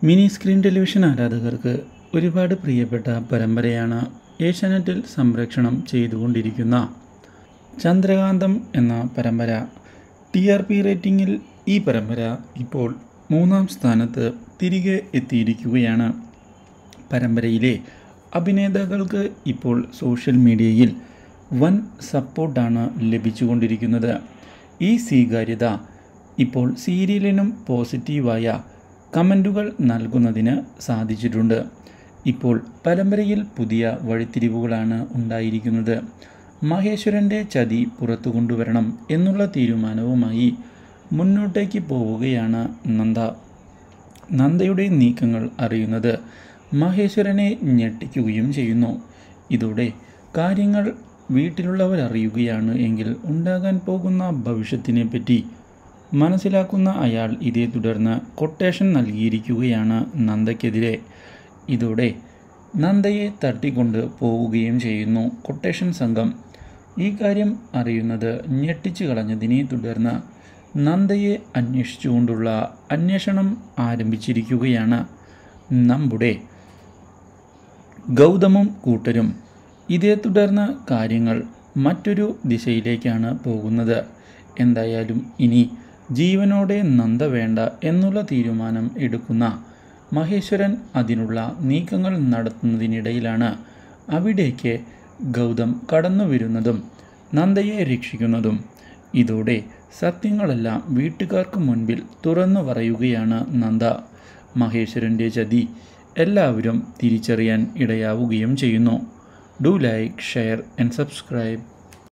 mini screen television ആരാധകർക്ക് ഒരുപാട് പ്രിയപ്പെട്ട പരമ്പരയാണ് ഏഷ്യാനെറ്റിൽ സംരക്ഷണം ചെയ്തുകൊണ്ടിരിക്കുന്ന ചന്ദ്രകാന്തം എന്ന പരമ്പര ടി ആർ പി റേറ്റിംഗിൽ ഈ പരമ്പര ഇപ്പോൾ മൂന്നാം സ്ഥാനത്ത് തിരികെ എത്തിയിരിക്കുകയാണ് പരമ്പരയിലെ അഭിനേതാക്കൾക്ക് ഇപ്പോൾ സോഷ്യൽ മീഡിയയിൽ വൻ സപ്പോർട്ടാണ് ലഭിച്ചുകൊണ്ടിരിക്കുന്നത് ഈ സ്വീകാര്യത ഇപ്പോൾ സീരിയലിനും പോസിറ്റീവായ കമൻറ്റുകൾ നൽകുന്നതിന് സാധിച്ചിട്ടുണ്ട് ഇപ്പോൾ പരമ്പരയിൽ പുതിയ വഴിത്തിരിവുകളാണ് ഉണ്ടായിരിക്കുന്നത് മഹേശ്വരൻ്റെ ചതി പുറത്തു കൊണ്ടുവരണം എന്നുള്ള തീരുമാനവുമായി മുന്നോട്ടേക്ക് പോവുകയാണ് നന്ദ നന്ദയുടെ നീക്കങ്ങൾ അറിയുന്നത് മഹേശ്വരനെ ഞെട്ടിക്കുകയും ചെയ്യുന്നു ഇതോടെ കാര്യങ്ങൾ വീട്ടിലുള്ളവർ അറിയുകയാണ് എങ്കിൽ ഉണ്ടാകാൻ പോകുന്ന ഭവിഷ്യത്തിനെ പറ്റി മനസ്സിലാക്കുന്ന അയാൾ ഇതേ തുടർന്ന് കൊട്ടേഷൻ നൽകിയിരിക്കുകയാണ് നന്ദയ്ക്കെതിരെ ഇതോടെ നന്ദയെ തട്ടിക്കൊണ്ട് പോവുകയും ചെയ്യുന്നു കൊട്ടേഷൻ സംഘം ഈ കാര്യം അറിയുന്നത് ഞെട്ടിച്ചു കളഞ്ഞതിനെ തുടർന്ന് നന്ദയെ അന്വേഷിച്ചുകൊണ്ടുള്ള അന്വേഷണം ആരംഭിച്ചിരിക്കുകയാണ് നമ്മുടെ ഗൗതമും കൂട്ടരും ഇതേ തുടർന്ന് കാര്യങ്ങൾ മറ്റൊരു ദിശയിലേക്കാണ് പോകുന്നത് എന്തായാലും ഇനി ജീവനോടെ നന്ദ വേണ്ട എന്നുള്ള തീരുമാനം എടുക്കുന്ന മഹേശ്വരൻ അതിനുള്ള നീക്കങ്ങൾ നടത്തുന്നതിനിടയിലാണ് അവിടേക്ക് ഗൗതം കടന്നു വരുന്നതും നന്ദയെ രക്ഷിക്കുന്നതും ഇതോടെ സത്യങ്ങളെല്ലാം വീട്ടുകാർക്ക് മുൻപിൽ തുറന്നു പറയുകയാണ് നന്ദ മഹേശ്വരൻ്റെ ചതി എല്ലാവരും തിരിച്ചറിയാൻ ഇടയാവുകയും ചെയ്യുന്നു do like share and subscribe